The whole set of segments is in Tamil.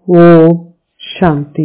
ஓம் சாந்தி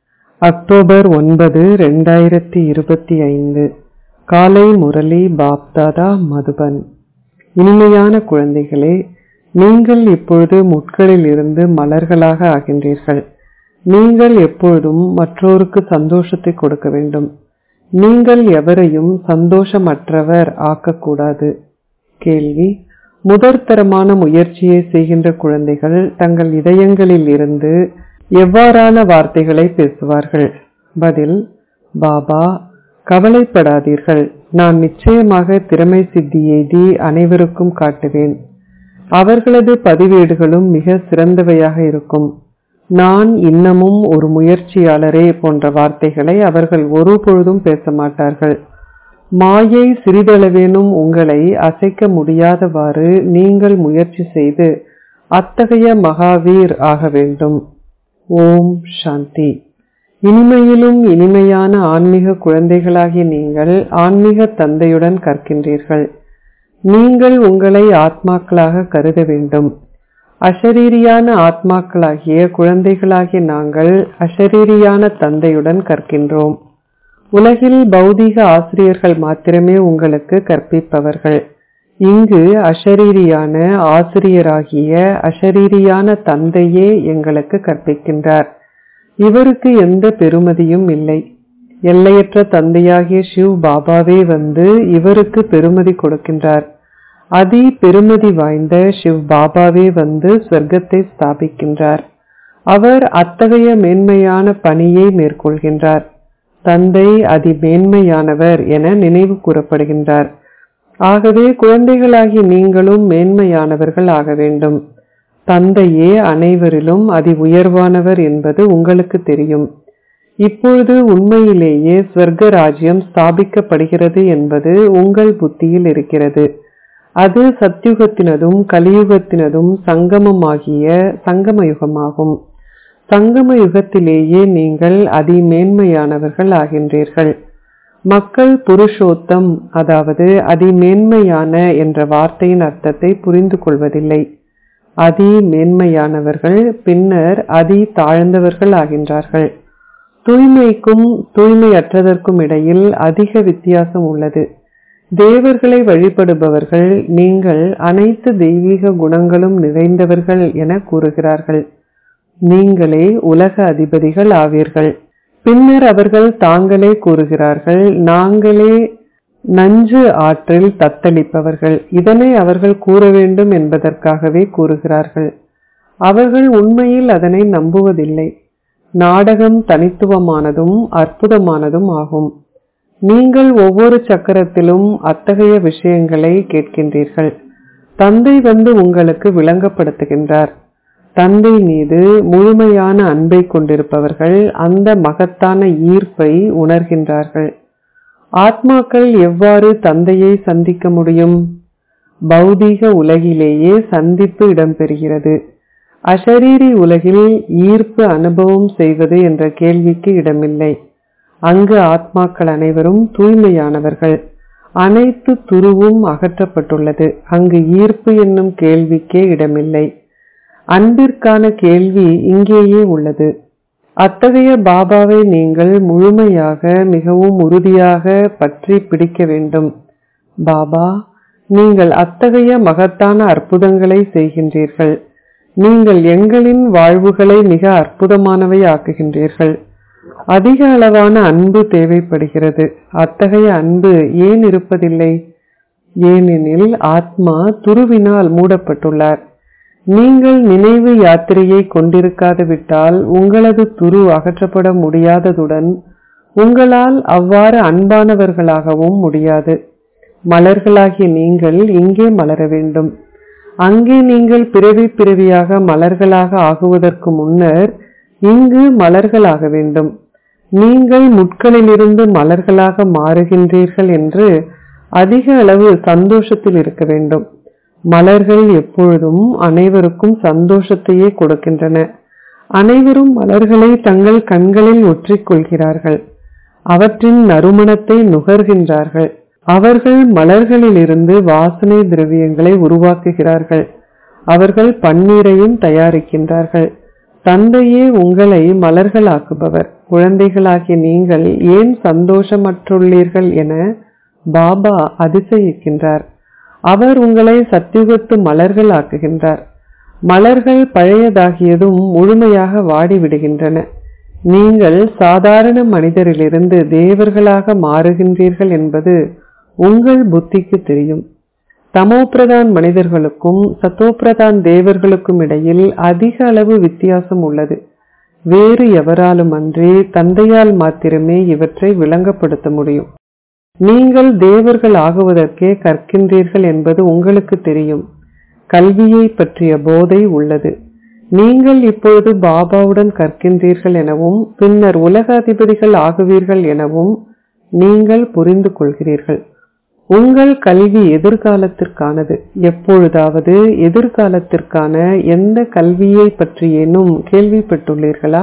அக்டோபர் ஒன்பது ரெண்டாயிரத்தி இருபத்தி ஐந்து காலை முரளி பாப்தாதா மதுபன் இனிமையான குழந்தைகளே நீங்கள் இப்பொழுது முட்களில் இருந்து மலர்களாக ஆகின்றீர்கள் நீங்கள் எப்பொழுதும் மற்றோருக்கு சந்தோஷத்தை கொடுக்க வேண்டும் நீங்கள் எவரையும் சந்தோஷமற்றவர் ஆக்கக்கூடாது கேள்வி முதற்தரமான முயற்சியை செய்கின்ற குழந்தைகள் தங்கள் இதயங்களில் இருந்து எவ்வாறான வார்த்தைகளை பேசுவார்கள் பதில் பாபா கவலைப்படாதீர்கள் நான் நிச்சயமாக திறமை சித்தி எய்தி அனைவருக்கும் காட்டுவேன் அவர்களது பதிவேடுகளும் மிக சிறந்தவையாக இருக்கும் நான் இன்னமும் ஒரு முயற்சியாளரே போன்ற வார்த்தைகளை அவர்கள் ஒருபொழுதும் பேச மாட்டார்கள் மாயை சிறிதளவேனும் உங்களை அசைக்க முடியாதவாறு நீங்கள் முயற்சி செய்து அத்தகைய மகாவீர் ஆக வேண்டும் ஓம் சாந்தி இனிமையிலும் இனிமையான ஆன்மீக குழந்தைகளாகிய நீங்கள் ஆன்மீக தந்தையுடன் கற்கின்றீர்கள் நீங்கள் உங்களை ஆத்மாக்களாக கருத வேண்டும் அஷரீரியான ஆத்மாக்களாகிய குழந்தைகளாகிய நாங்கள் அஷரீரியான தந்தையுடன் கற்கின்றோம் உலகில் பௌதீக ஆசிரியர்கள் மாத்திரமே உங்களுக்கு கற்பிப்பவர்கள் இங்கு அஷரீரியான ஆசிரியராகிய அஷரீரியான தந்தையே எங்களுக்கு கற்பிக்கின்றார் இவருக்கு எந்த பெருமதியும் இல்லை எல்லையற்ற தந்தையாகிய சிவ் பாபாவே வந்து இவருக்கு பெருமதி கொடுக்கின்றார் அதி பெருமதி வாய்ந்த சிவ் பாபாவே வந்து சொர்க்கத்தை ஸ்தாபிக்கின்றார் அவர் அத்தகைய மேன்மையான பணியை மேற்கொள்கின்றார் தந்தை அதி மேன்மையானவர் என நினைவு கூறப்படுகின்றார் ஆகவே குழந்தைகளாகி நீங்களும் மேன்மையானவர்கள் ஆக வேண்டும் தந்தையே அனைவரிலும் அதி உயர்வானவர் என்பது உங்களுக்கு தெரியும் இப்பொழுது உண்மையிலேயே ஸ்வர்க ராஜ்யம் ஸ்தாபிக்கப்படுகிறது என்பது உங்கள் புத்தியில் இருக்கிறது அது சத்தியுகத்தினதும் கலியுகத்தினதும் சங்கமமாகிய சங்கம யுகமாகும் சங்கம யுகத்திலேயே நீங்கள் அதி மேன்மையானவர்கள் ஆகின்றீர்கள் மக்கள் புருஷோத்தம் அதாவது அதி மேன்மையான என்ற வார்த்தையின் அர்த்தத்தை புரிந்து கொள்வதில்லை அதி மேன்மையானவர்கள் பின்னர் அதி தாழ்ந்தவர்கள் ஆகின்றார்கள் தூய்மைக்கும் தூய்மையற்றதற்கும் இடையில் அதிக வித்தியாசம் உள்ளது தேவர்களை வழிபடுபவர்கள் நீங்கள் அனைத்து தெய்வீக குணங்களும் நிறைந்தவர்கள் என கூறுகிறார்கள் நீங்களே உலக அதிபதிகள் ஆவீர்கள் பின்னர் அவர்கள் தாங்களே கூறுகிறார்கள் நாங்களே நஞ்சு ஆற்றில் தத்தளிப்பவர்கள் இதனை அவர்கள் கூற வேண்டும் என்பதற்காகவே கூறுகிறார்கள் அவர்கள் உண்மையில் அதனை நம்புவதில்லை நாடகம் தனித்துவமானதும் அற்புதமானதும் ஆகும் நீங்கள் ஒவ்வொரு சக்கரத்திலும் அத்தகைய விஷயங்களை கேட்கின்றீர்கள் தந்தை வந்து உங்களுக்கு விளங்கப்படுத்துகின்றார் தந்தை மீது முழுமையான அன்பை கொண்டிருப்பவர்கள் அந்த மகத்தான ஈர்ப்பை உணர்கின்றார்கள் ஆத்மாக்கள் எவ்வாறு தந்தையை சந்திக்க முடியும் பௌதீக உலகிலேயே சந்திப்பு இடம்பெறுகிறது அஷரீரி உலகில் ஈர்ப்பு அனுபவம் செய்வது என்ற கேள்விக்கு இடமில்லை அங்கு ஆத்மாக்கள் அனைவரும் தூய்மையானவர்கள் அனைத்து துருவும் அகற்றப்பட்டுள்ளது அங்கு ஈர்ப்பு என்னும் கேள்விக்கே இடமில்லை அன்பிற்கான கேள்வி இங்கேயே உள்ளது அத்தகைய பாபாவை நீங்கள் முழுமையாக மிகவும் உறுதியாக பற்றி பிடிக்க வேண்டும் பாபா நீங்கள் அத்தகைய மகத்தான அற்புதங்களை செய்கின்றீர்கள் நீங்கள் எங்களின் வாழ்வுகளை மிக அற்புதமானவை ஆக்குகின்றீர்கள் அதிக அளவான அன்பு தேவைப்படுகிறது அத்தகைய அன்பு ஏன் இருப்பதில்லை ஏனெனில் ஆத்மா துருவினால் மூடப்பட்டுள்ளார் நீங்கள் நினைவு யாத்திரையை கொண்டிருக்காது விட்டால் உங்களது துரு அகற்றப்பட முடியாததுடன் உங்களால் அவ்வாறு அன்பானவர்களாகவும் முடியாது மலர்களாகிய நீங்கள் இங்கே மலர வேண்டும் அங்கே நீங்கள் பிறவி பிறவியாக மலர்களாக ஆகுவதற்கு முன்னர் இங்கு மலர்களாக வேண்டும் நீங்கள் முட்களிலிருந்து மலர்களாக மாறுகின்றீர்கள் என்று அதிக அளவு சந்தோஷத்தில் இருக்க வேண்டும் மலர்கள் எப்பொழுதும் அனைவருக்கும் சந்தோஷத்தையே கொடுக்கின்றன அனைவரும் மலர்களை தங்கள் கண்களில் ஒற்றிக்கொள்கிறார்கள் அவற்றின் நறுமணத்தை நுகர்கின்றார்கள் அவர்கள் மலர்களிலிருந்து வாசனை திரவியங்களை உருவாக்குகிறார்கள் அவர்கள் பன்னீரையும் தயாரிக்கின்றார்கள் தந்தையே உங்களை மலர்களாக்குபவர் குழந்தைகளாகிய நீங்கள் ஏன் சந்தோஷமற்றுள்ளீர்கள் என பாபா அதிசயிக்கின்றார் அவர் உங்களை சத்தியுகத்து மலர்கள் ஆக்குகின்றார் மலர்கள் பழையதாகியதும் முழுமையாக வாடிவிடுகின்றன நீங்கள் சாதாரண மனிதரிலிருந்து தேவர்களாக மாறுகின்றீர்கள் என்பது உங்கள் புத்திக்கு தெரியும் தமோபிரதான் மனிதர்களுக்கும் சத்தோபிரதான் தேவர்களுக்கும் இடையில் அதிக அளவு வித்தியாசம் உள்ளது வேறு எவராலும் அன்றி தந்தையால் மாத்திரமே இவற்றை விளங்கப்படுத்த முடியும் நீங்கள் தேவர்கள் ஆகுவதற்கே கற்கின்றீர்கள் என்பது உங்களுக்கு தெரியும் கல்வியை பற்றிய போதை உள்ளது நீங்கள் இப்பொழுது பாபாவுடன் கற்கின்றீர்கள் எனவும் பின்னர் உலக அதிபதிகள் ஆகுவீர்கள் எனவும் நீங்கள் புரிந்து கொள்கிறீர்கள் உங்கள் கல்வி எதிர்காலத்திற்கானது எப்பொழுதாவது எதிர்காலத்திற்கான எந்த கல்வியை பற்றியேனும் கேள்விப்பட்டுள்ளீர்களா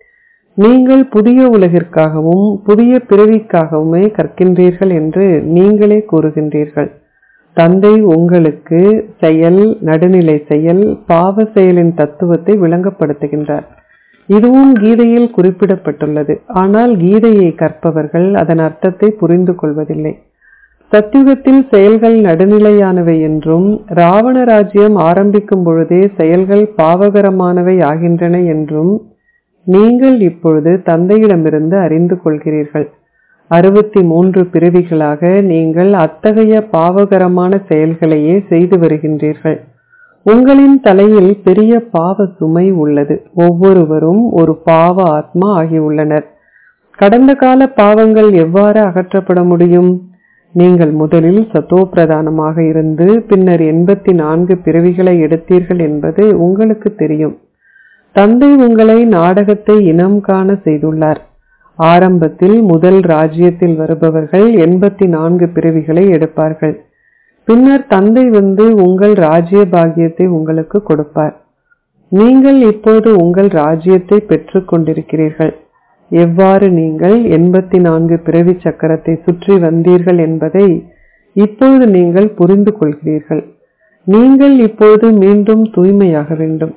நீங்கள் புதிய உலகிற்காகவும் புதிய பிறவிக்காகவுமே கற்கின்றீர்கள் என்று நீங்களே கூறுகின்றீர்கள் தந்தை உங்களுக்கு செயல் நடுநிலை செயல் பாவ செயலின் தத்துவத்தை விளங்கப்படுத்துகின்றார் இதுவும் கீதையில் குறிப்பிடப்பட்டுள்ளது ஆனால் கீதையை கற்பவர்கள் அதன் அர்த்தத்தை புரிந்து கொள்வதில்லை சத்தியுகத்தில் செயல்கள் நடுநிலையானவை என்றும் ராவண ராஜ்யம் ஆரம்பிக்கும் பொழுதே செயல்கள் பாவகரமானவை ஆகின்றன என்றும் நீங்கள் இப்பொழுது தந்தையிடமிருந்து அறிந்து கொள்கிறீர்கள் அறுபத்தி மூன்று பிறவிகளாக நீங்கள் அத்தகைய பாவகரமான செயல்களையே செய்து வருகின்றீர்கள் உங்களின் தலையில் பெரிய பாவ சுமை உள்ளது ஒவ்வொருவரும் ஒரு பாவ ஆத்மா ஆகியுள்ளனர் கடந்த கால பாவங்கள் எவ்வாறு அகற்றப்பட முடியும் நீங்கள் முதலில் சத்தோ பிரதானமாக இருந்து பின்னர் எண்பத்தி நான்கு பிறவிகளை எடுத்தீர்கள் என்பது உங்களுக்கு தெரியும் தந்தை உங்களை நாடகத்தை இனம் காண செய்துள்ளார் ஆரம்பத்தில் முதல் ராஜ்யத்தில் வருபவர்கள் எண்பத்தி நான்கு பிறவிகளை எடுப்பார்கள் பின்னர் தந்தை வந்து உங்கள் ராஜ்ய பாக்கியத்தை உங்களுக்கு கொடுப்பார் நீங்கள் இப்போது உங்கள் ராஜ்யத்தை பெற்றுக் கொண்டிருக்கிறீர்கள் எவ்வாறு நீங்கள் எண்பத்தி நான்கு பிறவி சக்கரத்தை சுற்றி வந்தீர்கள் என்பதை இப்பொழுது நீங்கள் புரிந்து கொள்கிறீர்கள் நீங்கள் இப்போது மீண்டும் தூய்மையாக வேண்டும்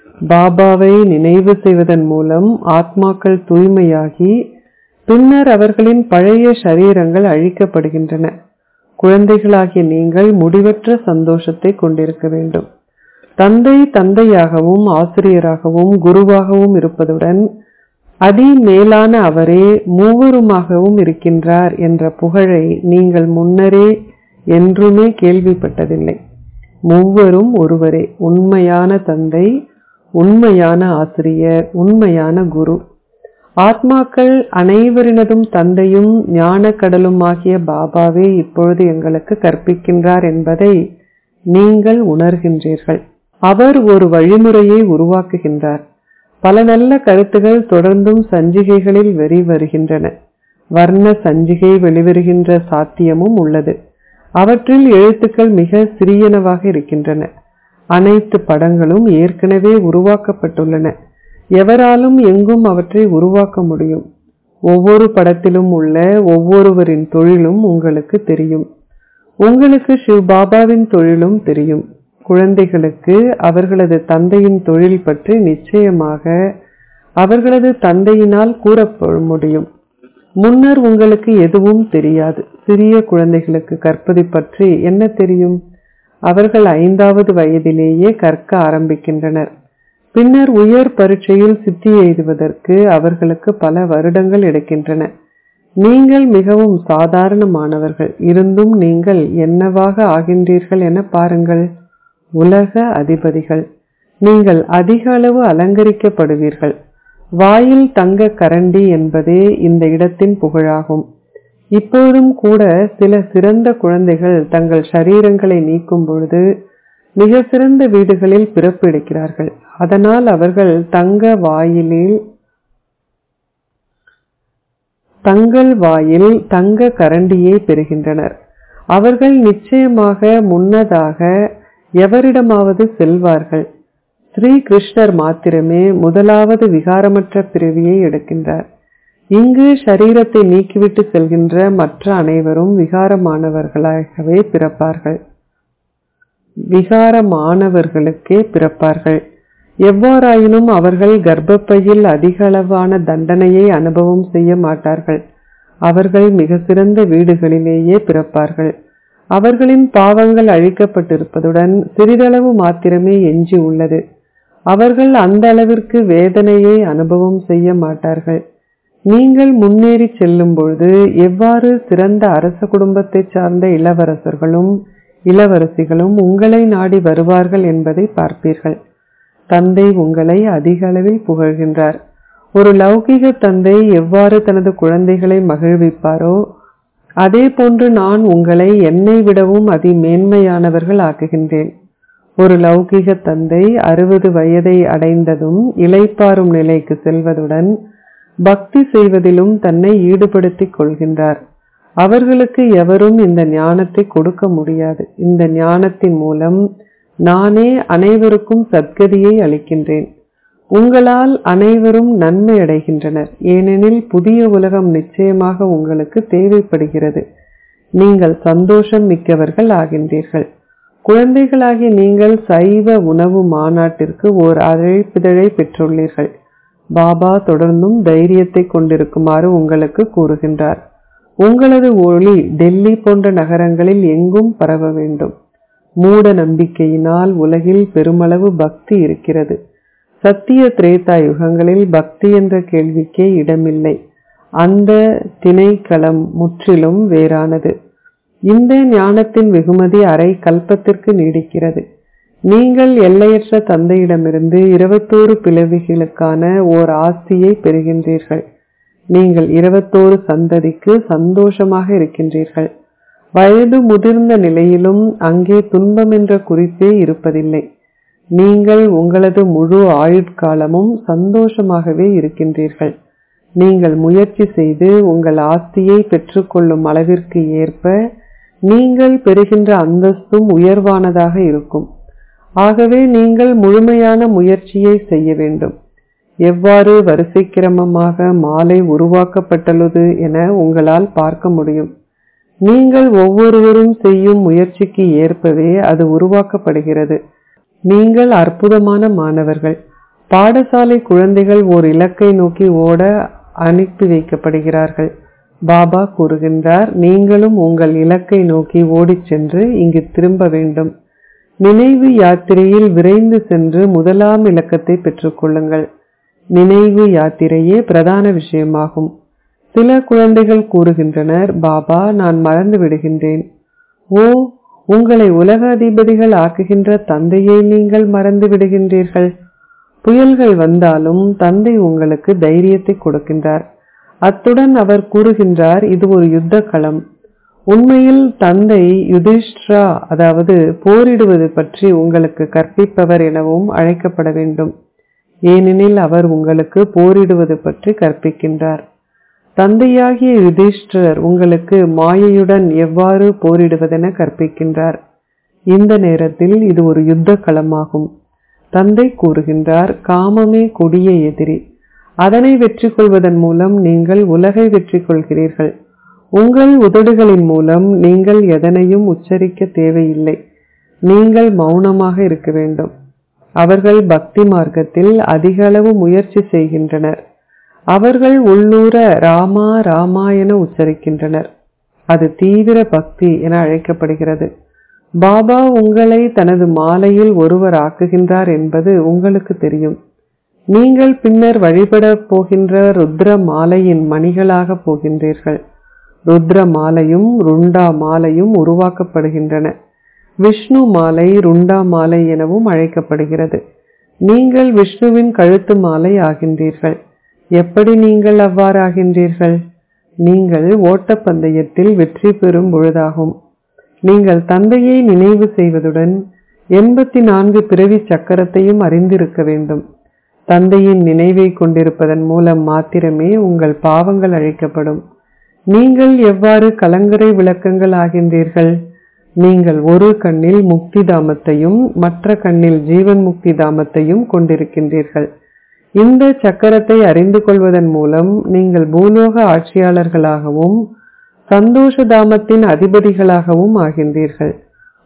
பாபாவை நினைவு செய்வதன் மூலம் ஆத்மாக்கள் தூய்மையாகி பின்னர் அவர்களின் பழைய சரீரங்கள் அழிக்கப்படுகின்றன குழந்தைகளாகிய நீங்கள் முடிவற்ற சந்தோஷத்தை கொண்டிருக்க வேண்டும் தந்தை தந்தையாகவும் ஆசிரியராகவும் குருவாகவும் இருப்பதுடன் அதி மேலான அவரே மூவருமாகவும் இருக்கின்றார் என்ற புகழை நீங்கள் முன்னரே என்றுமே கேள்விப்பட்டதில்லை மூவரும் ஒருவரே உண்மையான தந்தை உண்மையான ஆசிரியர் உண்மையான குரு ஆத்மாக்கள் அனைவரினதும் தந்தையும் ஞான கடலுமாகிய பாபாவே இப்பொழுது எங்களுக்கு கற்பிக்கின்றார் என்பதை நீங்கள் உணர்கின்றீர்கள் அவர் ஒரு வழிமுறையை உருவாக்குகின்றார் பல நல்ல கருத்துகள் தொடர்ந்தும் சஞ்சிகைகளில் வெறி வருகின்றன வர்ண சஞ்சிகை வெளிவருகின்ற சாத்தியமும் உள்ளது அவற்றில் எழுத்துக்கள் மிக சிறியனவாக இருக்கின்றன அனைத்து படங்களும் ஏற்கனவே உருவாக்கப்பட்டுள்ளன எவராலும் எங்கும் அவற்றை உருவாக்க முடியும் ஒவ்வொரு படத்திலும் உள்ள ஒவ்வொருவரின் தொழிலும் உங்களுக்கு தெரியும் உங்களுக்கு சிவ் பாபாவின் தொழிலும் தெரியும் குழந்தைகளுக்கு அவர்களது தந்தையின் தொழில் பற்றி நிச்சயமாக அவர்களது தந்தையினால் கூறப்பட முடியும் முன்னர் உங்களுக்கு எதுவும் தெரியாது சிறிய குழந்தைகளுக்கு கற்பது பற்றி என்ன தெரியும் அவர்கள் ஐந்தாவது வயதிலேயே கற்க ஆரம்பிக்கின்றனர் பின்னர் உயர் பரீட்சையில் சித்தி எய்துவதற்கு அவர்களுக்கு பல வருடங்கள் எடுக்கின்றன நீங்கள் மிகவும் சாதாரணமானவர்கள் இருந்தும் நீங்கள் என்னவாக ஆகின்றீர்கள் என பாருங்கள் உலக அதிபதிகள் நீங்கள் அதிக அளவு அலங்கரிக்கப்படுவீர்கள் வாயில் தங்க கரண்டி என்பதே இந்த இடத்தின் புகழாகும் இப்போதும் கூட சில சிறந்த குழந்தைகள் தங்கள் சரீரங்களை நீக்கும் பொழுது மிக சிறந்த வீடுகளில் பிறப்பு எடுக்கிறார்கள் அதனால் அவர்கள் தங்க வாயிலில் தங்கள் வாயில் தங்க கரண்டியை பெறுகின்றனர் அவர்கள் நிச்சயமாக முன்னதாக எவரிடமாவது செல்வார்கள் ஸ்ரீ கிருஷ்ணர் மாத்திரமே முதலாவது விகாரமற்ற பிறவியை எடுக்கின்றார் இங்கு சரீரத்தை நீக்கிவிட்டு செல்கின்ற மற்ற அனைவரும் விகாரமானவர்களாகவே பிறப்பார்கள் விகாரமானவர்களுக்கே பிறப்பார்கள் எவ்வாறாயினும் அவர்கள் கர்ப்பப்பையில் அதிக அளவான தண்டனையை அனுபவம் செய்ய மாட்டார்கள் அவர்கள் மிக சிறந்த வீடுகளிலேயே பிறப்பார்கள் அவர்களின் பாவங்கள் அழிக்கப்பட்டிருப்பதுடன் சிறிதளவு மாத்திரமே எஞ்சி உள்ளது அவர்கள் அந்த அளவிற்கு வேதனையை அனுபவம் செய்ய மாட்டார்கள் நீங்கள் முன்னேறி செல்லும் பொழுது எவ்வாறு சிறந்த அரச குடும்பத்தை சார்ந்த இளவரசர்களும் இளவரசிகளும் உங்களை நாடி வருவார்கள் என்பதை பார்ப்பீர்கள் தந்தை உங்களை அதிக அளவில் புகழ்கின்றார் ஒரு லௌகிக தந்தை எவ்வாறு தனது குழந்தைகளை மகிழ்விப்பாரோ அதே போன்று நான் உங்களை என்னை விடவும் அதி மேன்மையானவர்கள் ஆக்குகின்றேன் ஒரு லௌகிக தந்தை அறுபது வயதை அடைந்ததும் இளைப்பாறும் நிலைக்கு செல்வதுடன் பக்தி செய்வதிலும் தன்னை ஈடுபடுத்திக் கொள்கின்றார் அவர்களுக்கு எவரும் இந்த ஞானத்தை கொடுக்க முடியாது இந்த ஞானத்தின் மூலம் நானே அனைவருக்கும் சத்கதியை அளிக்கின்றேன் உங்களால் அனைவரும் நன்மை அடைகின்றனர் ஏனெனில் புதிய உலகம் நிச்சயமாக உங்களுக்கு தேவைப்படுகிறது நீங்கள் சந்தோஷம் மிக்கவர்கள் ஆகின்றீர்கள் குழந்தைகளாகிய நீங்கள் சைவ உணவு மாநாட்டிற்கு ஓர் அழைப்பிதழை பெற்றுள்ளீர்கள் பாபா தொடர்ந்தும் தைரியத்தை கொண்டிருக்குமாறு உங்களுக்கு கூறுகின்றார் உங்களது ஒளி டெல்லி போன்ற நகரங்களில் எங்கும் பரவ வேண்டும் மூட நம்பிக்கையினால் உலகில் பெருமளவு பக்தி இருக்கிறது சத்திய திரேதா யுகங்களில் பக்தி என்ற கேள்விக்கே இடமில்லை அந்த திணைக்களம் முற்றிலும் வேறானது இந்த ஞானத்தின் வெகுமதி அரை கல்பத்திற்கு நீடிக்கிறது நீங்கள் எல்லையற்ற தந்தையிடமிருந்து இருபத்தோரு பிளவிகளுக்கான ஓர் ஆஸ்தியை பெறுகின்றீர்கள் நீங்கள் இருபத்தோரு சந்ததிக்கு சந்தோஷமாக இருக்கின்றீர்கள் வயது முதிர்ந்த நிலையிலும் அங்கே துன்பம் என்ற குறிப்பே இருப்பதில்லை நீங்கள் உங்களது முழு ஆயுட்காலமும் சந்தோஷமாகவே இருக்கின்றீர்கள் நீங்கள் முயற்சி செய்து உங்கள் ஆஸ்தியை பெற்றுக்கொள்ளும் அளவிற்கு ஏற்ப நீங்கள் பெறுகின்ற அந்தஸ்தும் உயர்வானதாக இருக்கும் ஆகவே நீங்கள் முழுமையான முயற்சியை செய்ய வேண்டும் எவ்வாறு வரிசை கிரமமாக மாலை உருவாக்கப்பட்டுள்ளது என உங்களால் பார்க்க முடியும் நீங்கள் ஒவ்வொருவரும் செய்யும் முயற்சிக்கு ஏற்பவே அது உருவாக்கப்படுகிறது நீங்கள் அற்புதமான மாணவர்கள் பாடசாலை குழந்தைகள் ஓர் இலக்கை நோக்கி ஓட அனுப்பி வைக்கப்படுகிறார்கள் பாபா கூறுகின்றார் நீங்களும் உங்கள் இலக்கை நோக்கி ஓடிச் சென்று இங்கு திரும்ப வேண்டும் நினைவு யாத்திரையில் விரைந்து சென்று முதலாம் இலக்கத்தை பெற்றுக்கொள்ளுங்கள் நினைவு யாத்திரையே பிரதான விஷயமாகும் சில குழந்தைகள் கூறுகின்றனர் பாபா நான் மறந்து விடுகின்றேன் ஓ உங்களை உலக அதிபதிகள் ஆக்குகின்ற தந்தையை நீங்கள் மறந்து விடுகின்றீர்கள் புயல்கள் வந்தாலும் தந்தை உங்களுக்கு தைரியத்தை கொடுக்கின்றார் அத்துடன் அவர் கூறுகின்றார் இது ஒரு யுத்த களம் உண்மையில் தந்தை யுதிஷ்டிரா அதாவது போரிடுவது பற்றி உங்களுக்கு கற்பிப்பவர் எனவும் அழைக்கப்பட வேண்டும் ஏனெனில் அவர் உங்களுக்கு போரிடுவது பற்றி கற்பிக்கின்றார் தந்தையாகிய யுதிஷ்டிரர் உங்களுக்கு மாயையுடன் எவ்வாறு போரிடுவதென கற்பிக்கின்றார் இந்த நேரத்தில் இது ஒரு யுத்த களமாகும் தந்தை கூறுகின்றார் காமமே கொடிய எதிரி அதனை வெற்றி கொள்வதன் மூலம் நீங்கள் உலகை வெற்றி கொள்கிறீர்கள் உங்கள் உதடுகளின் மூலம் நீங்கள் எதனையும் உச்சரிக்க தேவையில்லை நீங்கள் மௌனமாக இருக்க வேண்டும் அவர்கள் பக்தி மார்க்கத்தில் அதிக அளவு முயற்சி செய்கின்றனர் அவர்கள் உள்ளூர ராமா ராமா என உச்சரிக்கின்றனர் அது தீவிர பக்தி என அழைக்கப்படுகிறது பாபா உங்களை தனது மாலையில் ஒருவர் ஆக்குகின்றார் என்பது உங்களுக்கு தெரியும் நீங்கள் பின்னர் வழிபட போகின்ற ருத்ர மாலையின் மணிகளாக போகின்றீர்கள் ருத்ர மாலையும் ருண்டா மாலையும் உருவாக்கப்படுகின்றன விஷ்ணு மாலை ருண்டா மாலை எனவும் அழைக்கப்படுகிறது நீங்கள் விஷ்ணுவின் கழுத்து மாலை ஆகின்றீர்கள் எப்படி நீங்கள் அவ்வாறு ஆகின்றீர்கள் நீங்கள் ஓட்டப்பந்தயத்தில் வெற்றி பெறும் பொழுதாகும் நீங்கள் தந்தையை நினைவு செய்வதுடன் எண்பத்தி நான்கு பிறவி சக்கரத்தையும் அறிந்திருக்க வேண்டும் தந்தையின் நினைவை கொண்டிருப்பதன் மூலம் மாத்திரமே உங்கள் பாவங்கள் அழிக்கப்படும் நீங்கள் எவ்வாறு கலங்கரை விளக்கங்கள் ஆகின்றீர்கள் நீங்கள் ஒரு கண்ணில் முக்தி தாமத்தையும் மற்ற கண்ணில் ஜீவன் முக்தி தாமத்தையும் கொண்டிருக்கின்றீர்கள் இந்த சக்கரத்தை அறிந்து கொள்வதன் மூலம் நீங்கள் பூலோக ஆட்சியாளர்களாகவும் சந்தோஷ தாமத்தின் அதிபதிகளாகவும் ஆகின்றீர்கள்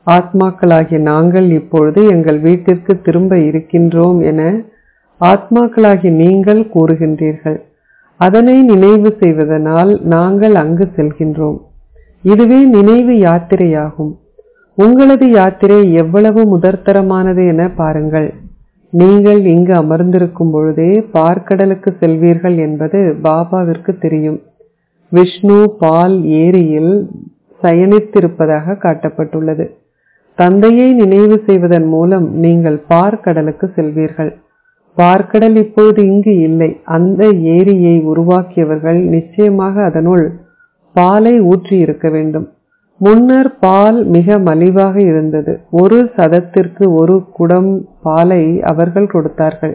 ஆத்மாக்களாகிய நாங்கள் இப்பொழுது எங்கள் வீட்டிற்கு திரும்ப இருக்கின்றோம் என ஆத்மாக்களாகிய நீங்கள் கூறுகின்றீர்கள் அதனை நினைவு செய்வதனால் நாங்கள் அங்கு செல்கின்றோம் இதுவே நினைவு யாத்திரையாகும் உங்களது யாத்திரை எவ்வளவு முதற்தரமானது என பாருங்கள் நீங்கள் இங்கு அமர்ந்திருக்கும் பொழுதே பார்க்கடலுக்கு செல்வீர்கள் என்பது பாபாவிற்கு தெரியும் விஷ்ணு பால் ஏரியில் சயனித்திருப்பதாக காட்டப்பட்டுள்ளது தந்தையை நினைவு செய்வதன் மூலம் நீங்கள் பார்க்கடலுக்கு செல்வீர்கள் பார்க்கடல் இப்போது இங்கு இல்லை அந்த ஏரியை உருவாக்கியவர்கள் நிச்சயமாக அதனுள் பாலை ஊற்றி இருக்க வேண்டும் முன்னர் பால் மிக மலிவாக இருந்தது ஒரு சதத்திற்கு ஒரு குடம் பாலை அவர்கள் கொடுத்தார்கள்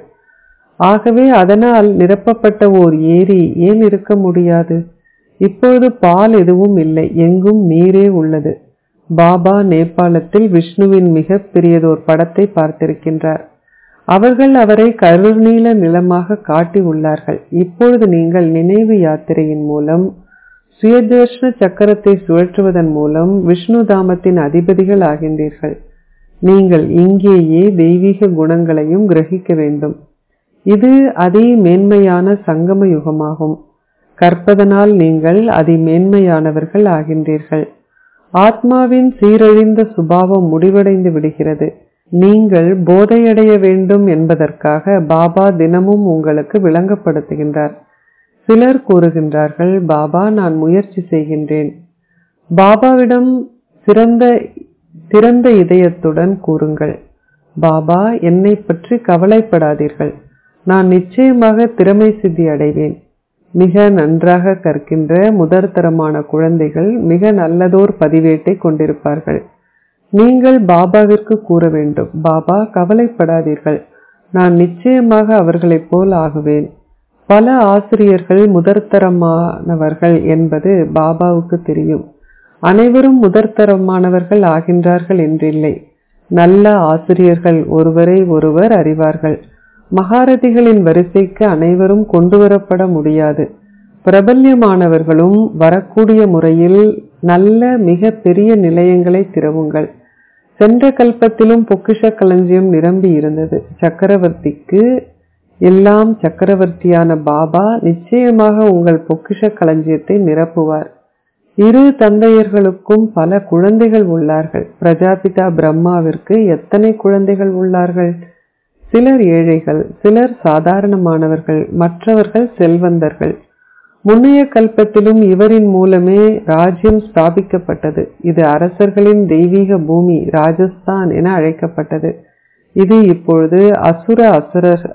ஆகவே அதனால் நிரப்பப்பட்ட ஓர் ஏரி ஏன் இருக்க முடியாது இப்பொழுது பால் எதுவும் இல்லை எங்கும் நீரே உள்ளது பாபா நேபாளத்தில் விஷ்ணுவின் மிக பெரியதோர் படத்தை பார்த்திருக்கின்றார் அவர்கள் அவரை கருநீல நிலமாக காட்டி உள்ளார்கள் இப்பொழுது நீங்கள் நினைவு யாத்திரையின் மூலம் சுயதர்ஷன சக்கரத்தை சுழற்றுவதன் மூலம் விஷ்ணு தாமத்தின் அதிபதிகள் ஆகின்றீர்கள் நீங்கள் இங்கேயே தெய்வீக குணங்களையும் கிரகிக்க வேண்டும் இது அதி மேன்மையான சங்கம யுகமாகும் கற்பதனால் நீங்கள் அதி மேன்மையானவர்கள் ஆகின்றீர்கள் ஆத்மாவின் சீரழிந்த சுபாவம் முடிவடைந்து விடுகிறது நீங்கள் போதையடைய வேண்டும் என்பதற்காக பாபா தினமும் உங்களுக்கு விளங்கப்படுத்துகின்றார் சிலர் கூறுகின்றார்கள் பாபா நான் முயற்சி செய்கின்றேன் பாபாவிடம் சிறந்த திறந்த இதயத்துடன் கூறுங்கள் பாபா என்னை பற்றி கவலைப்படாதீர்கள் நான் நிச்சயமாக திறமை சித்தி அடைவேன் மிக நன்றாக கற்கின்ற முதற்தரமான குழந்தைகள் மிக நல்லதோர் பதிவேட்டை கொண்டிருப்பார்கள் நீங்கள் பாபாவிற்கு கூற வேண்டும் பாபா கவலைப்படாதீர்கள் நான் நிச்சயமாக அவர்களைப் போல் ஆகுவேன் பல ஆசிரியர்கள் முதற்தரமானவர்கள் என்பது பாபாவுக்கு தெரியும் அனைவரும் முதற்தரமானவர்கள் ஆகின்றார்கள் என்றில்லை நல்ல ஆசிரியர்கள் ஒருவரை ஒருவர் அறிவார்கள் மகாரதிகளின் வரிசைக்கு அனைவரும் கொண்டுவரப்பட முடியாது பிரபல்யமானவர்களும் வரக்கூடிய முறையில் நல்ல மிக பெரிய நிலையங்களை திறவுங்கள் சென்ற கல்பத்திலும் பொக்கிஷ களஞ்சியம் நிரம்பி இருந்தது சக்கரவர்த்திக்கு எல்லாம் சக்கரவர்த்தியான பாபா நிச்சயமாக உங்கள் பொக்கிஷ களஞ்சியத்தை நிரப்புவார் இரு தந்தையர்களுக்கும் பல குழந்தைகள் உள்ளார்கள் பிரஜாபிதா பிரம்மாவிற்கு எத்தனை குழந்தைகள் உள்ளார்கள் சிலர் ஏழைகள் சிலர் சாதாரணமானவர்கள் மற்றவர்கள் செல்வந்தர்கள் முன்னைய கல்பத்திலும் இவரின் மூலமே ராஜ்யம் ஸ்தாபிக்கப்பட்டது இது அரசர்களின் தெய்வீக பூமி ராஜஸ்தான் என அழைக்கப்பட்டது இது இப்பொழுது அசுர அசுரர்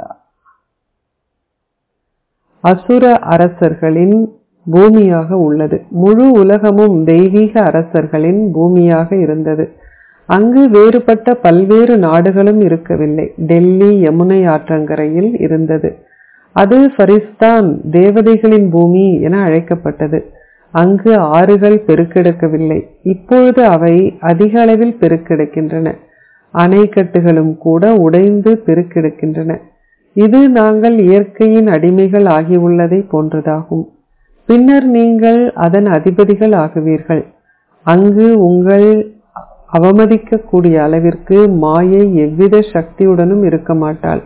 அசுர அரசர்களின் பூமியாக உள்ளது முழு உலகமும் தெய்வீக அரசர்களின் பூமியாக இருந்தது அங்கு வேறுபட்ட பல்வேறு நாடுகளும் இருக்கவில்லை டெல்லி யமுனை ஆற்றங்கரையில் இருந்தது அது ஃபரிஸ்தான் தேவதைகளின் பூமி என அழைக்கப்பட்டது அங்கு ஆறுகள் பெருக்கெடுக்கவில்லை இப்பொழுது அவை அதிக அளவில் பெருக்கெடுக்கின்றன அணைக்கட்டுகளும் கூட உடைந்து பெருக்கெடுக்கின்றன இது நாங்கள் இயற்கையின் அடிமைகள் ஆகியுள்ளதை போன்றதாகும் பின்னர் நீங்கள் அதன் அதிபதிகள் ஆகுவீர்கள் அங்கு உங்கள் அவமதிக்கக்கூடிய அளவிற்கு மாயை எவ்வித சக்தியுடனும் இருக்க மாட்டாள்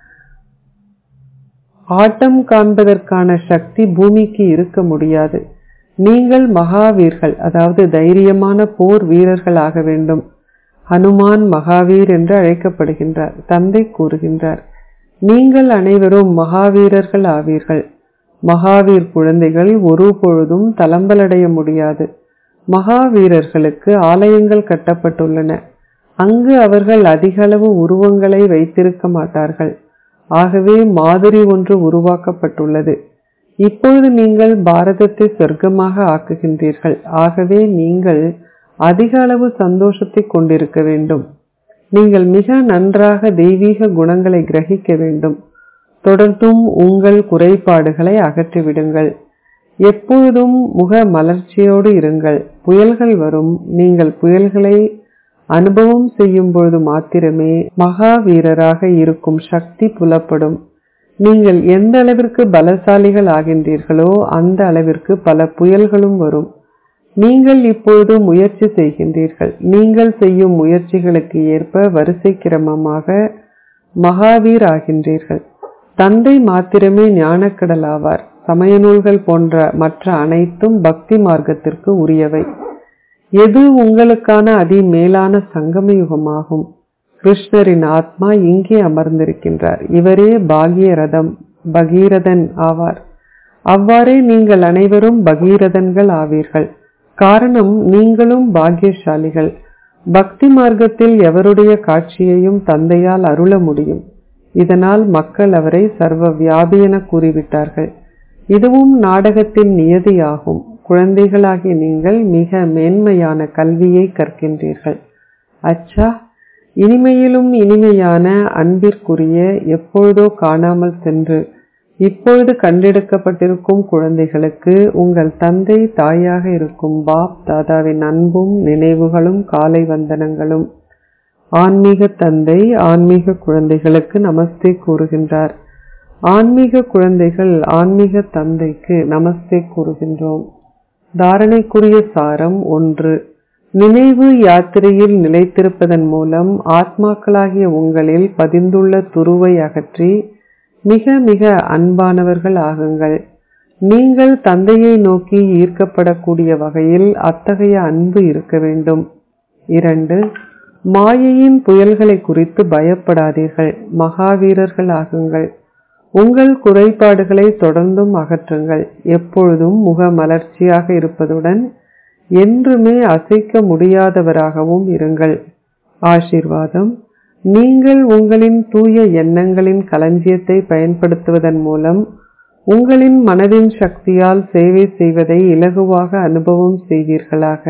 ஆட்டம் காண்பதற்கான சக்தி பூமிக்கு இருக்க முடியாது நீங்கள் மகாவீர்கள் அதாவது தைரியமான போர் வீரர்கள் ஆக வேண்டும் ஹனுமான் மகாவீர் என்று அழைக்கப்படுகின்றார் தந்தை கூறுகின்றார் நீங்கள் அனைவரும் மகாவீரர்கள் ஆவீர்கள் மகாவீர் குழந்தைகள் ஒரு பொழுதும் தளம்பலடைய முடியாது மகாவீரர்களுக்கு ஆலயங்கள் கட்டப்பட்டுள்ளன அங்கு அவர்கள் அதிகளவு உருவங்களை வைத்திருக்க மாட்டார்கள் ஆகவே மாதிரி ஒன்று உருவாக்கப்பட்டுள்ளது இப்பொழுது நீங்கள் பாரதத்தை சொர்க்கமாக ஆக்குகின்றீர்கள் ஆகவே நீங்கள் அதிக அளவு சந்தோஷத்தை கொண்டிருக்க வேண்டும் நீங்கள் மிக நன்றாக தெய்வீக குணங்களை கிரகிக்க வேண்டும் தொடர்ந்தும் உங்கள் குறைபாடுகளை அகற்றிவிடுங்கள் எப்பொழுதும் முக மலர்ச்சியோடு இருங்கள் புயல்கள் வரும் நீங்கள் புயல்களை அனுபவம் செய்யும் பொழுது மாத்திரமே மகாவீரராக இருக்கும் சக்தி புலப்படும் நீங்கள் எந்த அளவிற்கு பலசாலிகள் ஆகின்றீர்களோ அந்த அளவிற்கு பல புயல்களும் வரும் நீங்கள் இப்பொழுது முயற்சி செய்கின்றீர்கள் நீங்கள் செய்யும் முயற்சிகளுக்கு ஏற்ப வரிசை கிரமமாக மகாவீர் ஆகின்றீர்கள் தந்தை மாத்திரமே ஞானக்கடல் ஆவார் சமய நூல்கள் போன்ற மற்ற அனைத்தும் பக்தி மார்க்கத்திற்கு உரியவை எது உங்களுக்கான அதி மேலான சங்கம யுகமாகும் கிருஷ்ணரின் ஆத்மா இங்கே அமர்ந்திருக்கின்றார் இவரே பாகிய ரதம் பகீரதன் ஆவார் அவ்வாறே நீங்கள் அனைவரும் பகீரதன்கள் ஆவீர்கள் காரணம் நீங்களும் பாக்கியசாலிகள் பக்தி மார்க்கத்தில் எவருடைய காட்சியையும் தந்தையால் அருள முடியும் இதனால் மக்கள் அவரை சர்வ வியாபி என கூறிவிட்டார்கள் இதுவும் நாடகத்தின் நியதியாகும் குழந்தைகளாகிய நீங்கள் மிக மேன்மையான கல்வியை கற்கின்றீர்கள் அச்சா இனிமையிலும் இனிமையான அன்பிற்குரிய எப்பொழுதோ காணாமல் சென்று இப்பொழுது கண்டெடுக்கப்பட்டிருக்கும் குழந்தைகளுக்கு உங்கள் தந்தை தாயாக இருக்கும் பாப் தாதாவின் அன்பும் நினைவுகளும் காலை வந்தனங்களும் ஆன்மீக தந்தை ஆன்மீக குழந்தைகளுக்கு நமஸ்தே கூறுகின்றார் ஆன்மீக குழந்தைகள் ஆன்மீக தந்தைக்கு நமஸ்தே கூறுகின்றோம் தாரணைக்குரிய சாரம் ஒன்று நினைவு யாத்திரையில் நிலைத்திருப்பதன் மூலம் ஆத்மாக்களாகிய உங்களில் பதிந்துள்ள துருவை அகற்றி மிக மிக அன்பானவர்கள் ஆகுங்கள் நீங்கள் தந்தையை நோக்கி ஈர்க்கப்படக்கூடிய வகையில் அத்தகைய அன்பு இருக்க வேண்டும் இரண்டு மாயையின் புயல்களை குறித்து பயப்படாதீர்கள் மகாவீரர்கள் ஆகுங்கள் உங்கள் குறைபாடுகளை தொடர்ந்தும் அகற்றுங்கள் எப்பொழுதும் முக மலர்ச்சியாக இருப்பதுடன் என்றுமே அசைக்க முடியாதவராகவும் இருங்கள் ஆசீர்வாதம் நீங்கள் உங்களின் தூய எண்ணங்களின் களஞ்சியத்தை பயன்படுத்துவதன் மூலம் உங்களின் மனதின் சக்தியால் சேவை செய்வதை இலகுவாக அனுபவம் செய்வீர்களாக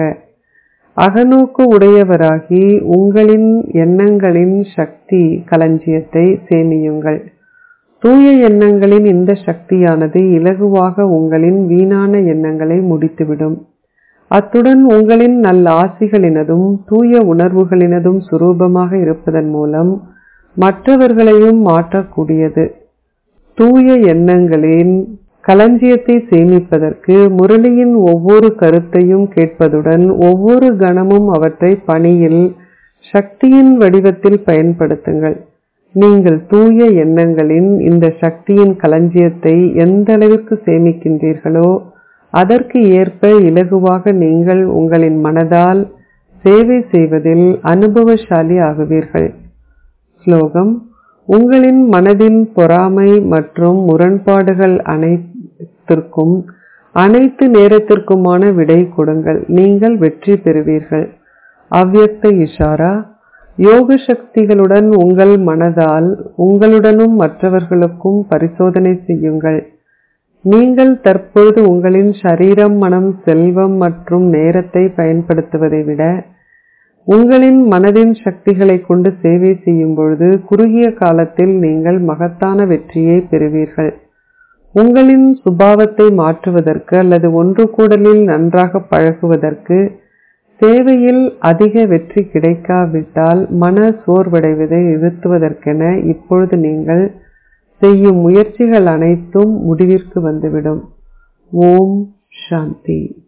அகநோக்கு உடையவராகி உங்களின் எண்ணங்களின் சக்தி களஞ்சியத்தை சேமியுங்கள் தூய எண்ணங்களின் இந்த சக்தியானது இலகுவாக உங்களின் வீணான எண்ணங்களை முடித்துவிடும் அத்துடன் உங்களின் நல்ல ஆசிகளினதும் தூய உணர்வுகளினதும் சுரூபமாக இருப்பதன் மூலம் மற்றவர்களையும் மாற்றக்கூடியது தூய எண்ணங்களின் களஞ்சியத்தை சேமிப்பதற்கு முரளியின் ஒவ்வொரு கருத்தையும் கேட்பதுடன் ஒவ்வொரு கணமும் அவற்றை பணியில் சக்தியின் வடிவத்தில் பயன்படுத்துங்கள் நீங்கள் தூய எண்ணங்களின் இந்த சக்தியின் களஞ்சியத்தை எந்த அளவிற்கு சேமிக்கின்றீர்களோ அதற்கு ஏற்ப இலகுவாக நீங்கள் உங்களின் மனதால் சேவை செய்வதில் அனுபவசாலி ஆகுவீர்கள் ஸ்லோகம் உங்களின் மனதின் பொறாமை மற்றும் முரண்பாடுகள் அனைத்திற்கும் அனைத்து நேரத்திற்குமான விடை கொடுங்கள் நீங்கள் வெற்றி பெறுவீர்கள் அவ்யக்த இஷாரா யோக சக்திகளுடன் உங்கள் மனதால் உங்களுடனும் மற்றவர்களுக்கும் பரிசோதனை செய்யுங்கள் நீங்கள் தற்பொழுது உங்களின் சரீரம் மனம் செல்வம் மற்றும் நேரத்தை பயன்படுத்துவதை விட உங்களின் மனதின் சக்திகளை கொண்டு சேவை செய்யும் பொழுது குறுகிய காலத்தில் நீங்கள் மகத்தான வெற்றியை பெறுவீர்கள் உங்களின் சுபாவத்தை மாற்றுவதற்கு அல்லது ஒன்று கூடலில் நன்றாக பழகுவதற்கு சேவையில் அதிக வெற்றி கிடைக்காவிட்டால் மன சோர்வடைவதை நிறுத்துவதற்கென இப்பொழுது நீங்கள் செய்யும் முயற்சிகள் அனைத்தும் முடிவிற்கு வந்துவிடும் ஓம் சாந்தி